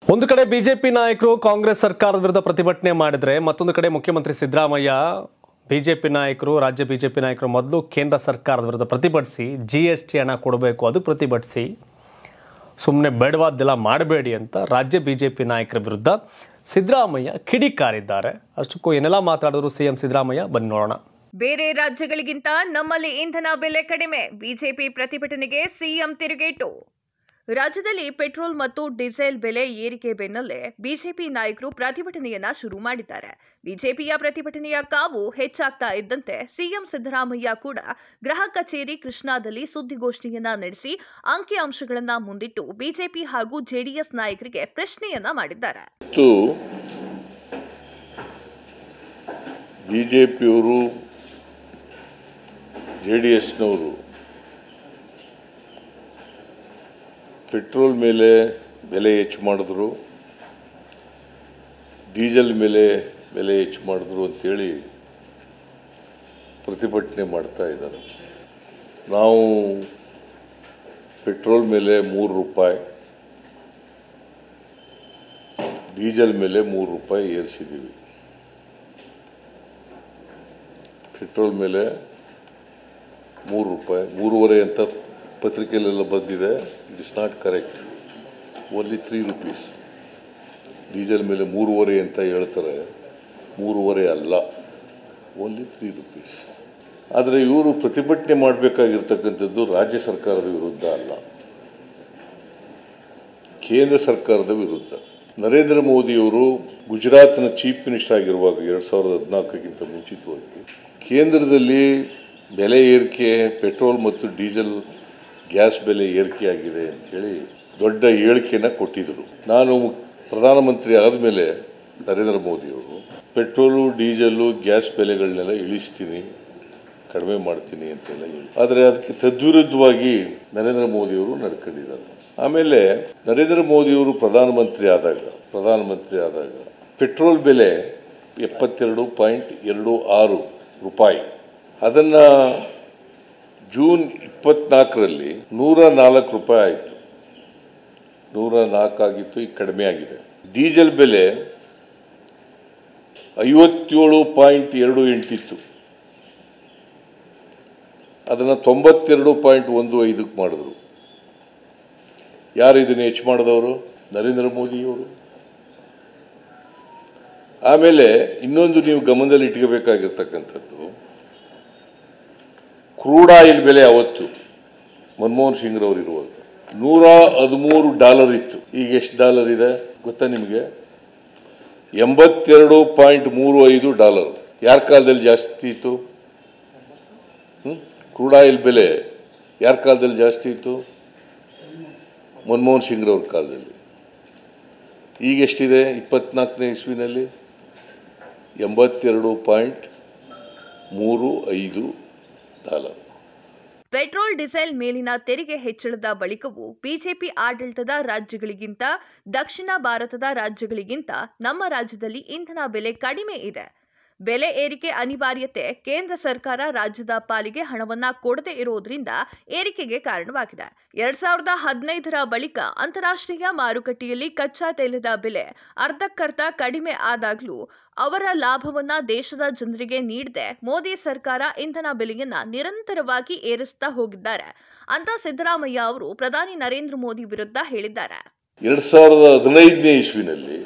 ಒಂದು ಕಡೆ ಬಿಜೆಪಿ ನಾಯಕರು ಕಾಂಗ್ರೆಸ್ ಸರ್ಕಾರದ ವಿರುದ್ಧ ಪ್ರತಿಭಟನೆ ಮಾಡಿದ್ರೆ ಮತ್ತೊಂದು ಕಡೆ ಮುಖ್ಯಮಂತ್ರಿ ಸಿದ್ದರಾಮಯ್ಯ ಬಿಜೆಪಿ ನಾಯಕರು ರಾಜ್ಯ ಬಿಜೆಪಿ ನಾಯಕರು ಮೊದಲು ಕೇಂದ್ರ ಸರ್ಕಾರದ ವಿರುದ್ಧ ಪ್ರತಿಭಟಿಸಿ ಜಿ ಎಸ್ ಟಿ ಹಣ ಕೊಡಬೇಕು ಅದು ಪ್ರತಿಭಟಿಸಿ ಸುಮ್ಮನೆ ಬೇಡವಾದ್ದೆಲ್ಲ ಮಾಡಬೇಡಿ ಅಂತ ರಾಜ್ಯ ಬಿಜೆಪಿ ನಾಯಕರ ವಿರುದ್ಧ ಸಿದ್ದರಾಮಯ್ಯ ಕಿಡಿಕಾರಿದ್ದಾರೆ ಅಷ್ಟಕ್ಕೂ ಏನೆಲ್ಲ ಮಾತಾಡಿದ್ರು ಸಿಎಂ ಸಿದ್ದರಾಮಯ್ಯ ಬನ್ನಿ ನೋಡೋಣ ಬೇರೆ ರಾಜ್ಯಗಳಿಗಿಂತ ನಮ್ಮಲ್ಲಿ ಇಂಧನ ಬೆಲೆ ಕಡಿಮೆ ಬಿಜೆಪಿ ಪ್ರತಿಭಟನೆಗೆ ಸಿಎಂ ತಿರುಗೇಟು ರಾಜ್ಯದಲ್ಲಿ ಪೆಟ್ರೋಲ್ ಮತ್ತು ಡೀಸೆಲ್ ಬೆಲೆ ಏರಿಕೆ ಬೆನ್ನಲ್ಲೇ ಬಿಜೆಪಿ ನಾಯಕರು ಪ್ರತಿಭಟನೆಯನ್ನ ಶುರು ಮಾಡಿದ್ದಾರೆ ಬಿಜೆಪಿಯ ಪ್ರತಿಭಟನೆಯ ಕಾವು ಹೆಚ್ಚಾಗ್ತಾ ಇದ್ದಂತೆ ಸಿಎಂ ಸಿದ್ದರಾಮಯ್ಯ ಕೂಡ ಗೃಹ ಕಚೇರಿ ಕೃಷ್ಣಾದಲ್ಲಿ ಸುದ್ದಿಗೋಷ್ಠಿಯನ್ನ ನಡೆಸಿ ಅಂಕಿಅಂಶಗಳನ್ನ ಮುಂದಿಟ್ಟು ಬಿಜೆಪಿ ಹಾಗೂ ಜೆಡಿಎಸ್ ನಾಯಕರಿಗೆ ಪ್ರಶ್ನೆಯನ್ನ ಮಾಡಿದ್ದಾರೆ ಮತ್ತು ಬಿ ಜೆ ಪಿಯವರು ಜೆ ಡಿ ಎಸ್ನವರು ಪೆಟ್ರೋಲ್ ಮೇಲೆ ಬೆಲೆ ಹೆಚ್ಚು ಮಾಡಿದ್ರು ಡೀಸೆಲ್ ಮೇಲೆ ಬೆಲೆ ಹೆಚ್ಚು ಮಾಡಿದ್ರು ಅಂತೇಳಿ ಪ್ರತಿಭಟನೆ ಮಾಡ್ತಾ ಇದ್ದಾರೆ ನಾವು ಪೆಟ್ರೋಲ್ ಮೇಲೆ ಮೂರು ರೂಪಾಯಿ ಡೀಸೆಲ್ ಮೇಲೆ ಮೂರು ರೂಪಾಯಿ ಏರಿಸಿದ್ದೀವಿ ಪೆಟ್ರೋಲ್ ಮೇಲೆ ಮೂರು ರೂಪಾಯಿ ಮೂರುವರೆ ಅಂತ ಪತ್ರಿಕೆಯಲ್ಲೆಲ್ಲ ಬಂದಿದೆ it is not correct only three rupees diesel ಮೇಲೆ ಮೂರುವರೆ ಅಂತ ಹೇಳ್ತಾರೆ ಮೂರುವರೆ ಅಲ್ಲ ಓನ್ಲಿ ತ್ರೀ ರುಪೀಸ್ ಆದರೆ ಇವರು ಪ್ರತಿಭಟನೆ ಮಾಡಬೇಕಾಗಿರ್ತಕ್ಕಂಥದ್ದು ರಾಜ್ಯ ಸರ್ಕಾರದ ವಿರುದ್ಧ ಅಲ್ಲ ಕೇಂದ್ರ ಸರ್ಕಾರದ ವಿರುದ್ಧ ನರೇಂದ್ರ ಮೋದಿಯವರು ಗುಜರಾತ್ನ ಚೀಫ್ ಮಿನಿಸ್ಟರ್ ಆಗಿರುವಾಗ ಎರಡು ಸಾವಿರದ ಹದಿನಾಲ್ಕಕ್ಕಿಂತ ಮುಂಚಿತವಾಗಿ ಕೇಂದ್ರದಲ್ಲಿ ಬೆಲೆ ಏರಿಕೆ ಪೆಟ್ರೋಲ್ ಮತ್ತು ಡೀಸೆಲ್ ಗ್ಯಾಸ್ ಬೆಲೆ ಏರಿಕೆ ಆಗಿದೆ ಅಂಥೇಳಿ ದೊಡ್ಡ ಹೇಳಿಕೆಯನ್ನು ಕೊಟ್ಟಿದ್ದರು ನಾನು ಪ್ರಧಾನಮಂತ್ರಿ ಆದಮೇಲೆ ನರೇಂದ್ರ ಮೋದಿಯವರು ಪೆಟ್ರೋಲು ಡೀಸೆಲ್ಲು ಗ್ಯಾಸ್ ಬೆಲೆಗಳನ್ನೆಲ್ಲ ಇಳಿಸ್ತೀನಿ ಕಡಿಮೆ ಮಾಡ್ತೀನಿ ಅಂತೆಲ್ಲ ಹೇಳಿ ಆದರೆ ಅದಕ್ಕೆ ತದ್ವಿರುದ್ಧವಾಗಿ ನರೇಂದ್ರ ಮೋದಿಯವರು ನಡ್ಕೊಂಡಿದ್ದಾರೆ ಆಮೇಲೆ ನರೇಂದ್ರ ಮೋದಿಯವರು ಪ್ರಧಾನಮಂತ್ರಿ ಆದಾಗ ಪ್ರಧಾನಮಂತ್ರಿ ಆದಾಗ ಪೆಟ್ರೋಲ್ ಬೆಲೆ ಎಪ್ಪತ್ತೆರಡು ಪಾಯಿಂಟ್ ಎರಡು ಆರು ರೂಪಾಯಿ ಅದನ್ನು ಜೂನ್ ಇಪ್ಪತ್ನಾಲ್ಕರಲ್ಲಿ ನೂರ ನಾಲ್ಕು ರೂಪಾಯಿ ಆಯಿತು ನೂರ ನಾಲ್ಕು ಆಗಿತ್ತು ಈಗ ಕಡಿಮೆ ಆಗಿದೆ ಡೀಸೆಲ್ ಬೆಲೆ ಐವತ್ತೇಳು ಪಾಯಿಂಟ್ ಎರಡು ಎಂಟಿತ್ತು ಅದನ್ನು ತೊಂಬತ್ತೆರಡು ಪಾಯಿಂಟ್ ಒಂದು ಐದಕ್ಕೆ ಮಾಡಿದ್ರು ಯಾರು ಇದನ್ನು ಹೆಚ್ಚು ಮಾಡಿದವರು ನರೇಂದ್ರ ಮೋದಿಯವರು ಆಮೇಲೆ ಇನ್ನೊಂದು ನೀವು ಗಮನದಲ್ಲಿ ಇಟ್ಕೋಬೇಕಾಗಿರ್ತಕ್ಕಂಥದ್ದು ಕ್ರೂಡ್ ಆಯಿಲ್ ಬೆಲೆ ಅವತ್ತು ಮನಮೋಹನ್ ಸಿಂಗ್ರವ್ರು ಇರುವಾಗ ನೂರ ಹದಿಮೂರು ಡಾಲರ್ ಇತ್ತು ಈಗ ಎಷ್ಟು ಡಾಲರ್ ಇದೆ ಗೊತ್ತಾ ನಿಮಗೆ ಎಂಬತ್ತೆರಡು ಪಾಯಿಂಟ್ ಮೂರು ಐದು ಡಾಲರ್ ಯಾರ ಕಾಲದಲ್ಲಿ ಜಾಸ್ತಿ ಇತ್ತು ಕ್ರೂಡ್ ಆಯಿಲ್ ಬೆಲೆ ಯಾರ ಕಾಲದಲ್ಲಿ ಜಾಸ್ತಿ ಇತ್ತು ಮನಮೋಹನ್ ಸಿಂಗ್ರವ್ರ ಕಾಲದಲ್ಲಿ ಈಗ ಎಷ್ಟಿದೆ ಇಪ್ಪತ್ನಾಲ್ಕನೇ ಇಸ್ವಿನಲ್ಲಿ ಎಂಬತ್ತೆರಡು ಪಾಯಿಂಟ್ ಮೂರು ಐದು ಡಾಲರ್ ಪೆಟ್ರೋಲ್ ಡೀಸೆಲ್ ಮೇಲಿನ ತೆರಿಗೆ ಹೆಚ್ಚಳದ ಬಳಿಕವೂ ಬಿಜೆಪಿ ಆಡಳಿತದ ರಾಜ್ಯಗಳಿಗಿಂತ ದಕ್ಷಿಣ ಭಾರತದ ರಾಜ್ಯಗಳಿಗಿಂತ ನಮ್ಮ ರಾಜ್ಯದಲ್ಲಿ ಇಂಧನ ಬೆಲೆ ಕಡಿಮೆ ಇದೆ ಬೆಲೆ ಏರಿಕೆ ಅನಿವಾರ್ಯತೆ ಕೇಂದ್ರ ಸರ್ಕಾರ ರಾಜ್ಯದ ಪಾಲಿಗೆ ಹಣವನ್ನ ಕೊಡದೇ ಇರೋದ್ರಿಂದ ಏರಿಕೆಗೆ ಕಾರಣವಾಗಿದೆ ಎರಡ್ ಸಾವಿರದ ಹದಿನೈದರ ಬಳಿಕ ಅಂತಾರಾಷ್ಟ್ರೀಯ ಮಾರುಕಟ್ಟೆಯಲ್ಲಿ ಕಚ್ಚಾ ತೈಲದ ಬೆಲೆ ಅರ್ಧಕ್ಕರ್ಧ ಕಡಿಮೆ ಆದಾಗ್ಲೂ ಅವರ ಲಾಭವನ್ನ ದೇಶದ ಜನರಿಗೆ ನೀಡದೆ ಮೋದಿ ಸರ್ಕಾರ ಇಂಧನ ಬೆಲೆಯನ್ನ ನಿರಂತರವಾಗಿ ಏರಿಸ್ತಾ ಹೋಗಿದ್ದಾರೆ ಅಂತ ಸಿದ್ದರಾಮಯ್ಯ ಅವರು ಪ್ರಧಾನಿ ನರೇಂದ್ರ ಮೋದಿ ವಿರುದ್ಧ ಹೇಳಿದ್ದಾರೆ ಎರಡು ಸಾವಿರದ ಹದಿನೈದನೇ ಇಸ್ವಿನಲ್ಲಿ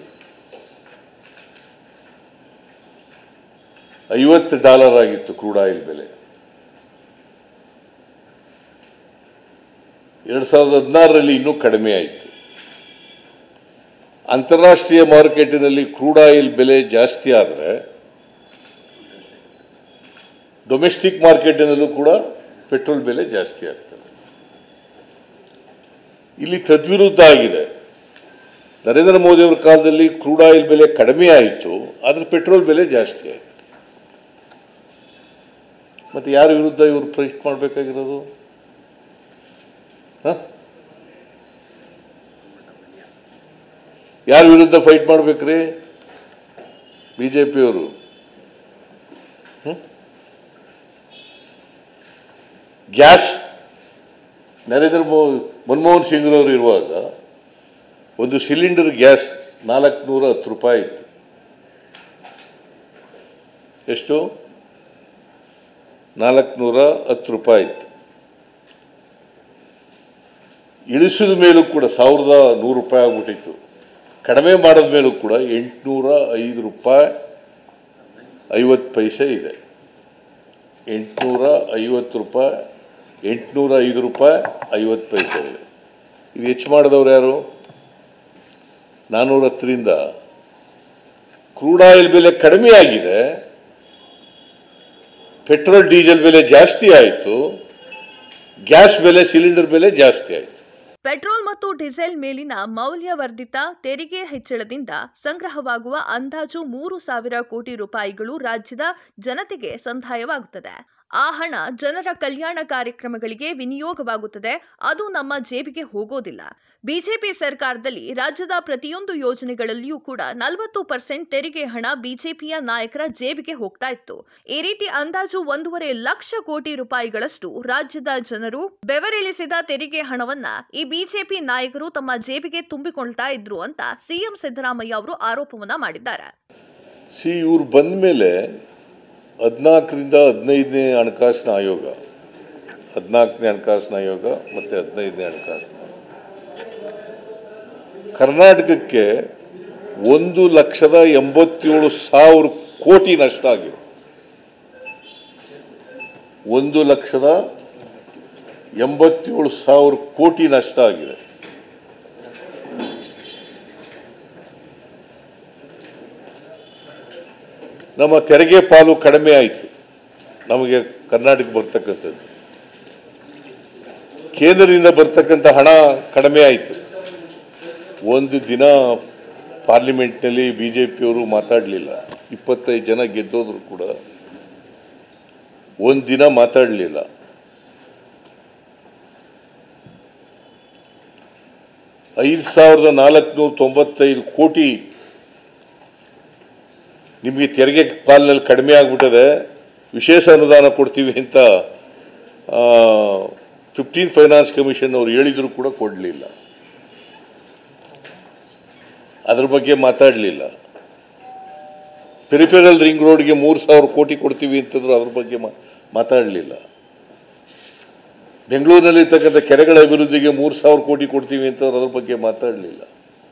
ಐವತ್ತು ಡಾಲರ್ ಆಗಿತ್ತು ಕ್ರೂಡ್ ಆಯಿಲ್ ಬೆಲೆ ಎರಡು ಸಾವಿರದ ಹದಿನಾರರಲ್ಲಿ ಇನ್ನೂ ಕಡಿಮೆ ಆಯಿತು ಅಂತಾರಾಷ್ಟ್ರೀಯ ಮಾರುಕಟ್ಟೆನಲ್ಲಿ ಕ್ರೂಡ್ ಆಯಿಲ್ ಬೆಲೆ ಜಾಸ್ತಿ ಆದರೆ ಡೊಮೆಸ್ಟಿಕ್ ಮಾರ್ಕೆಟಿನಲ್ಲೂ ಕೂಡ ಪೆಟ್ರೋಲ್ ಬೆಲೆ ಜಾಸ್ತಿ ಆಗ್ತದೆ ಇಲ್ಲಿ ತದ್ವಿರುದ್ಧ ಆಗಿದೆ ನರೇಂದ್ರ ಮೋದಿ ಅವರ ಕಾಲದಲ್ಲಿ ಕ್ರೂಡ್ ಆಯಿಲ್ ಬೆಲೆ ಕಡಿಮೆ ಆಯಿತು ಆದರೆ ಪೆಟ್ರೋಲ್ ಬೆಲೆ ಜಾಸ್ತಿ ಆಯಿತು ಮತ್ತು ಯಾರ ವಿರುದ್ಧ ಇವರು ಫೈಟ್ ಮಾಡಬೇಕಾಗಿರೋದು ಯಾರ ವಿರುದ್ಧ ಫೈಟ್ ಮಾಡ್ಬೇಕ್ರಿ ಬಿ ಜೆ ಪಿಯವರು ಗ್ಯಾಸ್ ನರೇಂದ್ರ ಮೋ ಮನಮೋಹನ್ ಸಿಂಗ್ರವರು ಇರುವಾಗ ಒಂದು ಸಿಲಿಂಡರ್ ಗ್ಯಾಸ್ ನಾಲ್ಕುನೂರ ಹತ್ತು ರೂಪಾಯಿ ಇತ್ತು ಎಷ್ಟು ನಾಲ್ಕುನೂರ ಹತ್ತು ರೂಪಾಯಿ ಇತ್ತು ಇಳಿಸಿದ ಮೇಲೂ ಕೂಡ ಸಾವಿರದ ನೂರು ರೂಪಾಯಿ ಆಗ್ಬಿಟ್ಟಿತ್ತು ಕಡಿಮೆ ಮಾಡಿದ ಮೇಲೂ ಕೂಡ ಎಂಟುನೂರ ಐದು ರೂಪಾಯಿ ಐವತ್ತು ಪೈಸೆ ಇದೆ ಎಂಟುನೂರ ಐವತ್ತು ರೂಪಾಯಿ ಎಂಟುನೂರ ಐದು ರೂಪಾಯಿ ಐವತ್ತು ಪೈಸೆ ಇದೆ ಇದು ಹೆಚ್ಚು ಮಾಡಿದವ್ರು ಯಾರು ನಾನ್ನೂರ ಹತ್ತರಿಂದ ಕ್ರೂಡ್ ಆಯಿಲ್ ಬೆಲೆ ಕಡಿಮೆ ಆಗಿದೆ ಪೆಟ್ರೋಲ್ ಡೀಸೆಲ್ ಬೆಲೆ ಜಾಸ್ತಿ ಆಯಿತು ಗ್ಯಾಸ್ ಬೆಲೆ ಸಿಲಿಂಡರ್ ಬೆಲೆ ಜಾಸ್ತಿ ಆಯಿತು ಪೆಟ್ರೋಲ್ ಮತ್ತು ಡೀಸೆಲ್ ಮೇಲಿನ ಮೌಲ್ಯವರ್ಧಿತ ತೆರಿಗೆ ಹೆಚ್ಚಳದಿಂದ ಸಂಗ್ರಹವಾಗುವ ಅಂದಾಜು ಮೂರು ಸಾವಿರ ಕೋಟಿ ರೂಪಾಯಿಗಳು ರಾಜ್ಯದ ಜನತೆಗೆ ಸಂದಾಯವಾಗುತ್ತದೆ ಆ ಹಣ ಜನರ ಕಲ್ಯಾಣ ಕಾರ್ಯಕ್ರಮಗಳಿಗೆ ವಿನಿಯೋಗವಾಗುತ್ತದೆ ಅದು ನಮ್ಮ ಜೇಬಿಗೆ ಹೋಗೋದಿಲ್ಲ ಬಿಜೆಪಿ ಸರ್ಕಾರದಲ್ಲಿ ರಾಜ್ಯದ ಪ್ರತಿಯೊಂದು ಯೋಜನೆಗಳಲ್ಲಿಯೂ ಕೂಡ ನಲವತ್ತು ಪರ್ಸೆಂಟ್ ತೆರಿಗೆ ಹಣ ಬಿಜೆಪಿಯ ನಾಯಕರ ಜೇಬಿಗೆ ಹೋಗ್ತಾ ಇತ್ತು ಈ ರೀತಿ ಅಂದಾಜು ಒಂದೂವರೆ ಲಕ್ಷ ಕೋಟಿ ರೂಪಾಯಿಗಳಷ್ಟು ರಾಜ್ಯದ ಜನರು ಬೆವರಿಳಿಸಿದ ತೆರಿಗೆ ಹಣವನ್ನ ಈ ಬಿಜೆಪಿ ನಾಯಕರು ತಮ್ಮ ಜೇಬಿಗೆ ತುಂಬಿಕೊಳ್ತಾ ಇದ್ರು ಅಂತ ಸಿಎಂ ಸಿದ್ದರಾಮಯ್ಯ ಅವರು ಆರೋಪವನ್ನ ಮಾಡಿದ್ದಾರೆ ಸಿ ಇವ್ರು ಬಂದ ಮೇಲೆ ಹದಿನಾಲ್ಕರಿಂದ ಹದಿನೈದನೇ ಹಣಕಾಸಿನ ಆಯೋಗ ಹದಿನಾಲ್ಕನೇ ಹಣಕಾಸಿನ ಆಯೋಗ ಮತ್ತು ಹದಿನೈದನೇ ಹಣಕಾಸಿನ ಆಯೋಗ ಕರ್ನಾಟಕಕ್ಕೆ ಒಂದು ಲಕ್ಷದ ಎಂಬತ್ತೇಳು ಸಾವಿರ ಕೋಟಿ ನಷ್ಟ ಆಗಿದೆ ಒಂದು ಲಕ್ಷದ ಎಂಬತ್ತೇಳು ಸಾವಿರ ಕೋಟಿ ನಷ್ಟ ಆಗಿದೆ ನಮ್ಮ ತೆರಿಗೆ ಪಾಲು ಕಡಿಮೆ ಆಯಿತು ನಮಗೆ ಕರ್ನಾಟಕ ಬರ್ತಕ್ಕಂಥದ್ದು ಕೇಂದ್ರದಿಂದ ಬರ್ತಕ್ಕಂಥ ಹಣ ಕಡಿಮೆ ಆಯಿತು ಒಂದು ದಿನ ಪಾರ್ಲಿಮೆಂಟ್ನಲ್ಲಿ ಬಿ ಜೆ ಪಿಯವರು ಮಾತಾಡಲಿಲ್ಲ ಇಪ್ಪತ್ತೈದು ಜನ ಗೆದ್ದೋದ್ರು ಕೂಡ ಒಂದು ದಿನ ಮಾತಾಡಲಿಲ್ಲ ಐದು ಸಾವಿರದ ನಾಲ್ಕುನೂರ ತೊಂಬತ್ತೈದು ಕೋಟಿ ನಿಮಗೆ ತೆರಿಗೆ ಪಾಲಿನಲ್ಲಿ ಕಡಿಮೆ ಆಗ್ಬಿಟ್ಟದೆ ವಿಶೇಷ ಅನುದಾನ ಕೊಡ್ತೀವಿ ಅಂತ ಫಿಫ್ಟೀನ್ ಫೈನಾನ್ಸ್ ಕಮಿಷನ್ ಅವರು ಹೇಳಿದ್ರು ಕೂಡ ಕೊಡಲಿಲ್ಲ ಅದ್ರ ಬಗ್ಗೆ ಮಾತಾಡಲಿಲ್ಲ ಪೆರಿಫೆರಲ್ ರಿಂಗ್ ರೋಡ್ಗೆ ಮೂರು ಸಾವಿರ ಕೋಟಿ ಕೊಡ್ತೀವಿ ಅಂತಂದ್ರು ಅದ್ರ ಬಗ್ಗೆ ಮಾ ಮಾತಾಡಲಿಲ್ಲ ಬೆಂಗಳೂರಿನಲ್ಲಿರ್ತಕ್ಕಂಥ ಕೆರೆಗಳ ಅಭಿವೃದ್ಧಿಗೆ ಮೂರು ಸಾವಿರ ಕೋಟಿ ಕೊಡ್ತೀವಿ ಅಂತಂದ್ರೆ ಅದ್ರ ಬಗ್ಗೆ ಮಾತಾಡಲಿಲ್ಲ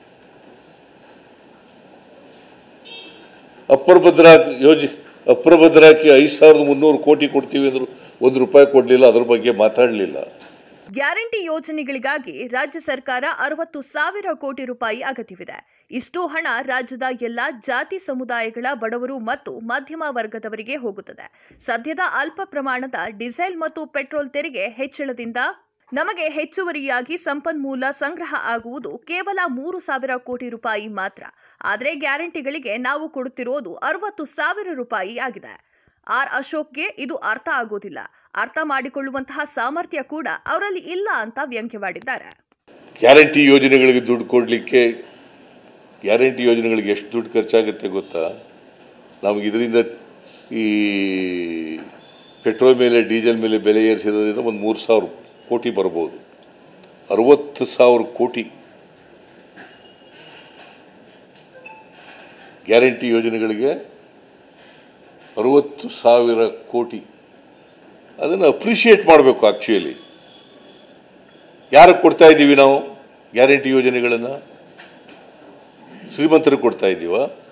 ಅಪ್ಪರ್ ಭದ್ರಾ ಯೋಜ ಅಪ್ಪರ ಭದ್ರಾಕ್ಕೆ ಐದು ಸಾವಿರದ ಮುನ್ನೂರು ಕೋಟಿ ಕೊಡ್ತೀವಿ ಅಂದ್ರು ಒಂದು ರೂಪಾಯಿ ಕೊಡಲಿಲ್ಲ ಅದ್ರ ಬಗ್ಗೆ ಮಾತಾಡಲಿಲ್ಲ ಗ್ಯಾರಂಟಿ ಯೋಜನೆಗಳಿಗಾಗಿ ರಾಜ್ಯ ಸರ್ಕಾರ ಅರವತ್ತು ಸಾವಿರ ಕೋಟಿ ರೂಪಾಯಿ ಅಗತ್ಯವಿದೆ ಇಷ್ಟು ಹಣ ರಾಜ್ಯದ ಎಲ್ಲಾ ಜಾತಿ ಸಮುದಾಯಗಳ ಬಡವರು ಮತ್ತು ಮಧ್ಯಮ ವರ್ಗದವರಿಗೆ ಹೋಗುತ್ತದೆ ಸದ್ಯದ ಅಲ್ಪ ಪ್ರಮಾಣದ ಡೀಸೆಲ್ ಮತ್ತು ಪೆಟ್ರೋಲ್ ತೆರಿಗೆ ಹೆಚ್ಚಳದಿಂದ ನಮಗೆ ಹೆಚ್ಚುವರಿಯಾಗಿ ಸಂಪನ್ಮೂಲ ಸಂಗ್ರಹ ಆಗುವುದು ಕೇವಲ ಮೂರು ಸಾವಿರ ಕೋಟಿ ರೂಪಾಯಿ ಮಾತ್ರ ಆದರೆ ಗ್ಯಾರಂಟಿಗಳಿಗೆ ನಾವು ಕೊಡುತ್ತಿರೋದು ಅರವತ್ತು ಸಾವಿರ ರೂಪಾಯಿ ಆಗಿದೆ ಆರ್ ಅಶೋಕ್ಗೆ ಇದು ಅರ್ಥ ಆಗೋದಿಲ್ಲ ಅರ್ಥ ಮಾಡಿಕೊಳ್ಳುವಂತಹ ಸಾಮರ್ಥ್ಯ ಕೂಡ ಅವರಲ್ಲಿ ಇಲ್ಲ ಅಂತ ವ್ಯಂಗ್ಯವಾಡಿದ್ದಾರೆ ಗ್ಯಾರಂಟಿ ಯೋಜನೆಗಳಿಗೆ ದುಡ್ಡು ಕೊಡಲಿಕ್ಕೆ ಗ್ಯಾರಂಟಿ ಯೋಜನೆಗಳಿಗೆ ಎಷ್ಟು ದುಡ್ಡು ಖರ್ಚಾಗುತ್ತೆ ಗೊತ್ತಾ ನಮಗೆ ಇದರಿಂದ ಈ ಪೆಟ್ರೋಲ್ ಮೇಲೆ ಡೀಸೆಲ್ ಮೇಲೆ ಬೆಲೆ ಏರಿಸಿರೋದ್ರಿಂದ ಒಂದು ಮೂರು ಸಾವಿರ ಕೋಟಿ ಬರ್ಬೋದು ಅರವತ್ತು ಸಾವಿರ ಕೋಟಿ ಗ್ಯಾರಂಟಿ ಯೋಜನೆಗಳಿಗೆ ಅರುವತ್ತು ಸಾವಿರ ಕೋಟಿ ಅದನ್ನು ಅಪ್ರಿಷಿಯೇಟ್ ಮಾಡಬೇಕು ಆ್ಯಕ್ಚುಯಲಿ ಯಾರಿಗೆ ಕೊಡ್ತಾ ಇದ್ದೀವಿ ನಾವು ಗ್ಯಾರಂಟಿ ಯೋಜನೆಗಳನ್ನು ಶ್ರೀಮಂತರಿಗೆ ಕೊಡ್ತಾ ಇದ್ದೀವ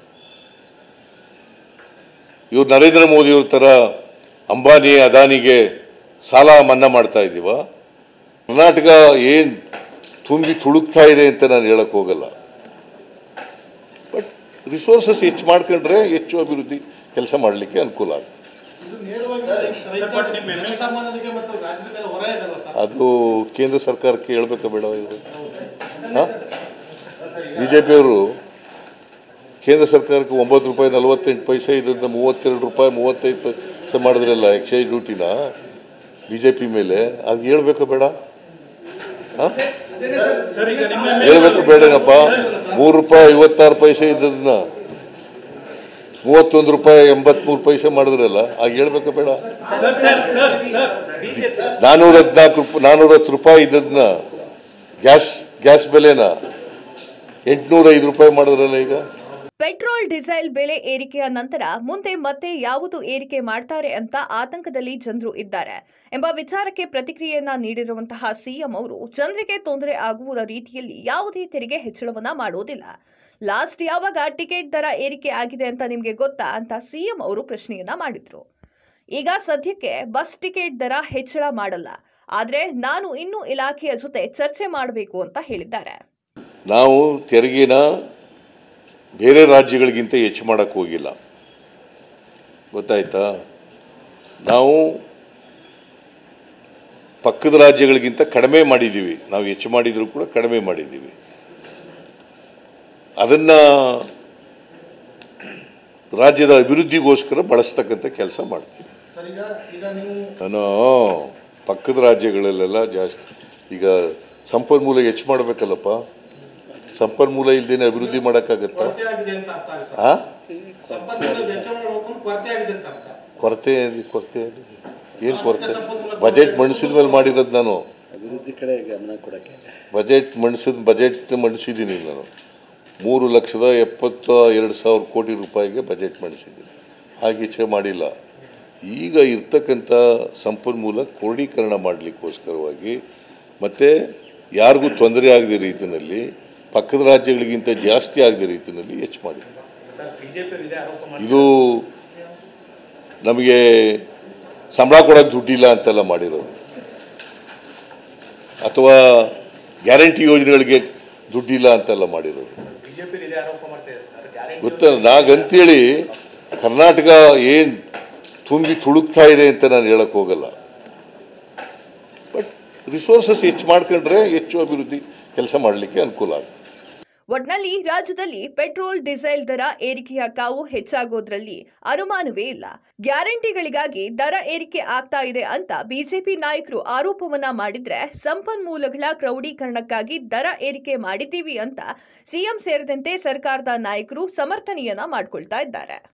ಇವ್ರು ನರೇಂದ್ರ ಮೋದಿಯವ್ರ ಥರ ಅಂಬಾನಿ ಅದಾನಿಗೆ ಸಾಲ ಮನ್ನಾ ಮಾಡ್ತಾ ಇದ್ದೀವ ಕರ್ನಾಟಕ ಏನು ತುಂಬಿ ತುಳುಕ್ತಾ ಇದೆ ಅಂತ ನಾನು ಹೇಳಕ್ ಹೋಗಲ್ಲ ಬಟ್ ರಿಸೋರ್ಸಸ್ ಹೆಚ್ಚು ಮಾಡ್ಕೊಂಡ್ರೆ ಹೆಚ್ಚು ಅಭಿವೃದ್ಧಿ ಕೆಲಸ ಮಾಡಲಿಕ್ಕೆ ಅನುಕೂಲ ಆಗ್ತದೆ ಜನಸಾಮಾನ್ಯರಿಗೆ ಮತ್ತು ರಾಜ್ಯದ ಮೇಲೆ ಹೊರ ಇದಲ್ವಾ ಸರ್ ಅದು ಕೇಂದ್ರ ಸರ್ಕಾರಕ್ಕೆ ಹೇಳ್ಬೇಕಾ ಬೇಡ ಇದು ಬಿ ಜೆ ಪಿಯವರು ಕೇಂದ್ರ ಸರ್ಕಾರಕ್ಕೆ ಒಂಬತ್ತು ರೂಪಾಯಿ ನಲವತ್ತೆಂಟು ಪೈಸೆ ಇದನ್ನ ಮೂವತ್ತೆರಡು ರೂಪಾಯಿ ಮೂವತ್ತೈದು ಪೈಸೆ ಮಾಡಿದ್ರಲ್ಲ ಎಕ್ಸೈಸ್ ಡ್ಯೂಟಿನ ಬಿ ಜೆ ಪಿ ಮೇಲೆ ಅದು ಹೇಳ್ಬೇಕಾ ಬೇಡ ಹಾಂ ಹೇಳ್ಬೇಕು ಬೇಡೇನಪ್ಪ ಮೂರು ರೂಪಾಯಿ ಐವತ್ತಾರು ಪೈಸೆ ಇದ್ದದನ್ನ ಮೂವತ್ತೊಂದು ರೂಪಾಯಿ ಎಂಬತ್ಮೂರು ಪೈಸೆ ಮಾಡಿದ್ರಲ್ಲ ಆಗ ಹೇಳ್ಬೇಕಾ ಬೇಡ ನಾನೂರ ಹದಿನಾಲ್ಕು ರೂಪಾಯಿ ನಾನೂರ ಹತ್ತು ರೂಪಾಯಿ ಇದ್ದದನ್ನ ಗ್ಯಾಸ್ ಗ್ಯಾಸ್ ಬೆಲೆನ ಎಂಟುನೂರ ಐದು ರೂಪಾಯಿ ಮಾಡಿದ್ರಲ್ಲ ಈಗ ಪೆಟ್ರೋಲ್ ಡೀಸೆಲ್ ಬೆಲೆ ಏರಿಕೆಯ ನಂತರ ಮುಂದೆ ಮತ್ತೆ ಯಾವುದು ಏರಿಕೆ ಮಾಡ್ತಾರೆ ಅಂತ ಆತಂಕದಲ್ಲಿ ಜನರು ಇದ್ದಾರೆ ಎಂಬ ವಿಚಾರಕ್ಕೆ ಪ್ರತಿಕ್ರಿಯೆಯನ್ನ ನೀಡಿರುವಂತಹ ಸಿಎಂ ಅವರು ಜನರಿಗೆ ತೊಂದರೆ ಆಗುವ ರೀತಿಯಲ್ಲಿ ಯಾವುದೇ ತೆರಿಗೆ ಹೆಚ್ಚಳವನ್ನ ಮಾಡೋದಿಲ್ಲ ಲಾಸ್ಟ್ ಯಾವಾಗ ಟಿಕೆಟ್ ದರ ಏರಿಕೆ ಆಗಿದೆ ಅಂತ ನಿಮ್ಗೆ ಗೊತ್ತಾ ಅಂತ ಸಿಎಂ ಅವರು ಪ್ರಶ್ನೆಯನ್ನ ಮಾಡಿದ್ರು ಈಗ ಸದ್ಯಕ್ಕೆ ಬಸ್ ಟಿಕೆಟ್ ದರ ಹೆಚ್ಚಳ ಮಾಡಲ್ಲ ಆದ್ರೆ ನಾನು ಇನ್ನೂ ಇಲಾಖೆಯ ಜೊತೆ ಚರ್ಚೆ ಮಾಡಬೇಕು ಅಂತ ಹೇಳಿದ್ದಾರೆ ನಾವು ತೆರಿಗೆನ ಬೇರೆ ರಾಜ್ಯಗಳಿಗಿಂತ ಹೆಚ್ಚು ಮಾಡೋಕ್ಕೆ ಹೋಗಿಲ್ಲ ಗೊತ್ತಾಯ್ತಾ ನಾವು ಪಕ್ಕದ ರಾಜ್ಯಗಳಿಗಿಂತ ಕಡಿಮೆ ಮಾಡಿದ್ದೀವಿ ನಾವು ಹೆಚ್ಚು ಮಾಡಿದರೂ ಕೂಡ ಕಡಿಮೆ ಮಾಡಿದ್ದೀವಿ ಅದನ್ನು ರಾಜ್ಯದ ಅಭಿವೃದ್ಧಿಗೋಸ್ಕರ ಬಳಸ್ತಕ್ಕಂಥ ಕೆಲಸ ಮಾಡ್ತೀವಿ ಸರ್ ಈಗ ಈಗ ನೀವು ನಾನು ಪಕ್ಕದ ರಾಜ್ಯಗಳಲ್ಲೆಲ್ಲ ಜಾಸ್ತಿ ಈಗ ಸಂಪನ್ಮೂಲ ಹೆಚ್ಚು ಮಾಡಬೇಕಲ್ಲಪ್ಪ ಸಂಪನ್ಮೂಲ ಇಲ್ದೇನೆ ಅಭಿವೃದ್ಧಿ ಮಾಡೋಕ್ಕಾಗತ್ತಾ ಕೊರತೆ ಆಗಿದೆ ಅಂತ ಅರ್ಥ ಆಗುತ್ತೆ ಆ ಸರ್ ಸಂಪನ್ಮೂಲ ವೆಚ್ಚ ಮಾಡಬೇಕು ಅಂತ ಕೊರತೆ ಆಗಿದೆ ಅಂತ ಅರ್ಥ ಕೊರತೆ ಏನ್- ಕೊರತೆ ಏನು ಕೊರತೆ ಬಜೆಟ್ ಮಂಡಿಸಿದ ಮೇಲೆ ಮಾಡಿರೋದು ನಾನು ಅಭಿವೃದ್ಧಿ ಕಡೆ ಗಮನ ಕೊಡೋಕ್ಕೆ ಬಜೆಟ್ ಮಂಡಿಸಿದ ಬಜೆಟ್ ಮಂಡಿಸಿದ್ದೀನಿ ನಾನು ಮೂರು ಲಕ್ಷದ ಎಪ್ಪತ್ತ ಎರಡು ಸಾವಿರ ಕೋಟಿ ರೂಪಾಯಿಗೆ ಬಜೆಟ್ ಮಂಡಿಸಿದ್ದೀನಿ ಹಾಗೆ ಹೆಚ್ಚೆ ಮಾಡಿಲ್ಲ ಈಗ ಇರ್ತಕ್ಕಂಥ ಸಂಪನ್ಮೂಲ ಕ್ರೋಢೀಕರಣ ಮಾಡಲಿಕ್ಕೋಸ್ಕರವಾಗಿ ಮತ್ತು ಯಾರಿಗೂ ತೊಂದರೆ ಆಗದ ರೀತಿಯಲ್ಲಿ ಪಕ್ಕದ ರಾಜ್ಯಗಳಿಗಿಂತ ಜಾಸ್ತಿ ಆಗದ ರೀತಿಯಲ್ಲಿ ಹೆಚ್ಚು ಮಾಡಿದ್ದೀನಿ ಇದು ನಮಗೆ ಸಂಬಳ ಕೊಡೋಕ್ಕೆ ದುಡ್ಡಿಲ್ಲ ಅಂತೆಲ್ಲ ಮಾಡಿರೋದು ಅಥವಾ ಗ್ಯಾರಂಟಿ ಯೋಜನೆಗಳಿಗೆ ದುಡ್ಡಿಲ್ಲ ಅಂತೆಲ್ಲ ಮಾಡಿರೋದು ಗೊತ್ತ ನಾಗಂತೇಳಿ ಕರ್ನಾಟಕ ಏನು ತುಂಬಿ ತುಳುಕ್ತಾ ಇದೆ ಅಂತ ನಾನು ಹೇಳಕ್ ಹೋಗಲ್ಲ ಬಟ್ ರಿಸೋರ್ಸಸ್ ಹೆಚ್ಚು ಮಾಡ್ಕೊಂಡ್ರೆ ಹೆಚ್ಚು ಅಭಿವೃದ್ಧಿ ಕೆಲಸ ಮಾಡಲಿಕ್ಕೆ ಅನುಕೂಲ ಆಗ್ತದೆ ಒಟ್ನಲ್ಲಿ ರಾಜ್ಯದಲ್ಲಿ ಪೆಟ್ರೋಲ್ ಡೀಸೆಲ್ ದರ ಏರಿಕೆಯ ಕಾವು ಹೆಚ್ಚಾಗೋದ್ರಲ್ಲಿ ಅನುಮಾನವೇ ಇಲ್ಲ ಗ್ಯಾರಂಟಿಗಳಿಗಾಗಿ ದರ ಏರಿಕೆ ಆಗ್ತಾ ಇದೆ ಅಂತ ಬಿಜೆಪಿ ನಾಯಕರು ಆರೋಪವನ್ನ ಮಾಡಿದ್ರೆ ಸಂಪನ್ಮೂಲಗಳ ಕ್ರೌಢೀಕರಣಕ್ಕಾಗಿ ದರ ಏರಿಕೆ ಮಾಡಿದ್ದೀವಿ ಅಂತ ಸಿಎಂ ಸೇರಿದಂತೆ ಸರ್ಕಾರದ ನಾಯಕರು ಸಮರ್ಥನೆಯನ್ನ ಮಾಡ್ಕೊಳ್ತಾ ಇದ್ದಾರೆ